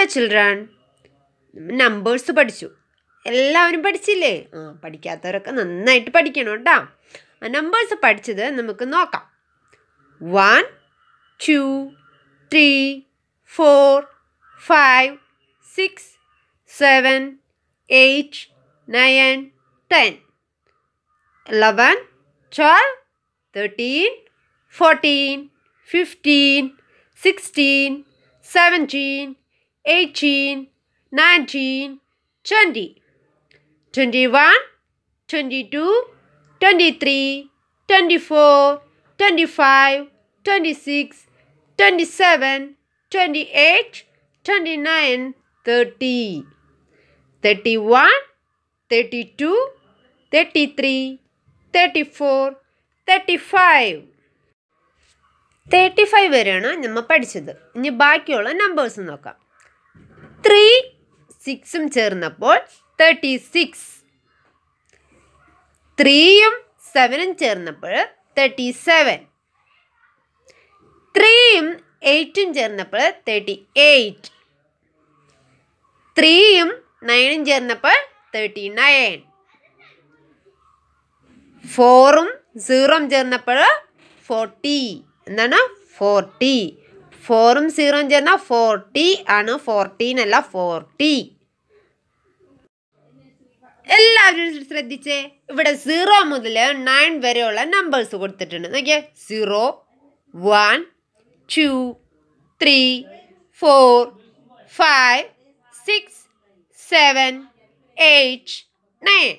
Children numbers പഠിച്ചു എല്ലാവരും പഠിച്ചില്ലേ ആ പഠിക്കാത്തവരൊക്കെ നന്നായിട്ട് പഠിക്കണം കേട്ടോ ആ നമ്പേഴ്സ് പഠിച്ചത് നമുക്ക് നോക്കാം one two three four five six seven eight nine ten eleven, twelve, thirteen, fourteen, fifteen, sixteen, seventeen, eighteen, nineteen, twenty, twenty-one, twenty-two, twenty-three, twenty-four, twenty-five, twenty-six, twenty-seven, twenty-eight, twenty-nine, thirty, thirty-one, thirty-two, thirty three thirty four thirty five thirty five വരെയാണ് നമ്മൾ പഠിച്ചത് ഇനി ബാക്കിയുള്ള numbers നോക്കാം three സിക്സും ചേർന്നപ്പോൾ thirty six ത്രീയും സെവനും ചേർന്നപ്പോൾ തേർട്ടി സെവൻ ത്രീയും എയ്റ്റും ചേർന്നപ്പോൾ തേർട്ടി എയ്റ്റ് ത്രീയും നയനും ചേർന്നപ്പോൾ തേർട്ടി നയൻ ഫോറും സീറോയും ചേർന്നപ്പോൾ ഫോർട്ടി എന്താണ് ഫോർട്ടി ഫോറും സീറോയും ചേർന്ന ഫോർട്ടി ആണ് ഫോർട്ടീൻ അല്ല ഫോർട്ടി എല്ലാവരും ശ്രദ്ധിച്ചേ ഇവിടെ സീറോ മുതൽ നയൻ വരെയുള്ള നമ്പേഴ്സ് കൊടുത്തിട്ടുണ്ട് നോക്കിയേ zero one two three four five six seven eight nine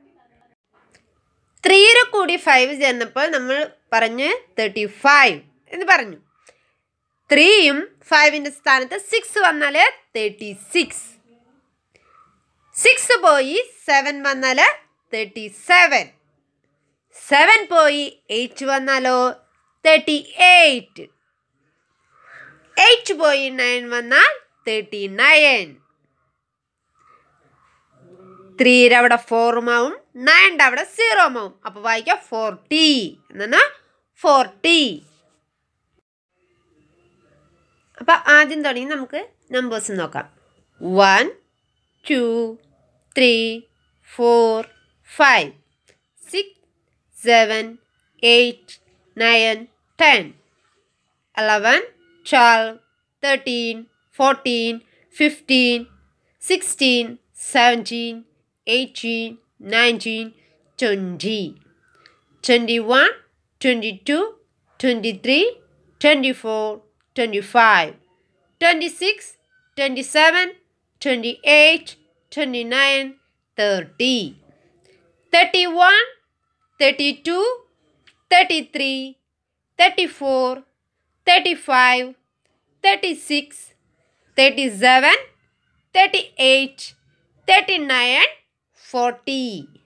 ത്രീയുടെ കൂടി ഫൈവ് ചേർന്നപ്പോൾ നമ്മൾ പറഞ്ഞ് തേർട്ടി ഫൈവ് എന്ന് പറഞ്ഞു ത്രീയും ഫൈവിൻ്റെ സ്ഥാനത്ത് സിക്സ് വന്നാൽ തേർട്ടി സിക്സ് സിക്സ് പോയി സെവൻ വന്നാൽ തേർട്ടി സെവൻ സെവൻ പോയി എയ്റ്റ് വന്നാലോ തേർട്ടി എയ്റ്റ് എയ്റ്റ് പോയി നയൻ വന്നാൽ തേർട്ടി നയൻ ത്രീയുടെ അവിടെ ഫോറുമാവും നയൻ്റെ അവിടെ സീറോമാവും അപ്പോൾ വായിക്കാം ഫോർട്ടി എന്നാണ് ഫോർട്ടി അപ്പോൾ ആദ്യം തുടങ്ങി നമുക്ക് നമ്പേഴ്സ് നോക്കാം one two three four five six seven eight nine ten eleven, twelve, thirteen, fourteen, fifteen, sixteen, seventeen, eighteen, nineteen, twenty, twenty-one, twenty-two, twenty-three, twenty-four, twenty-five, twenty-six, twenty-seven, twenty-eight, twenty-nine, thirty, thirty-one, thirty-two, thirty-three, thirty-four, thirty-five, thirty-six, thirty-seven, thirty-eight, thirty-nine, forty.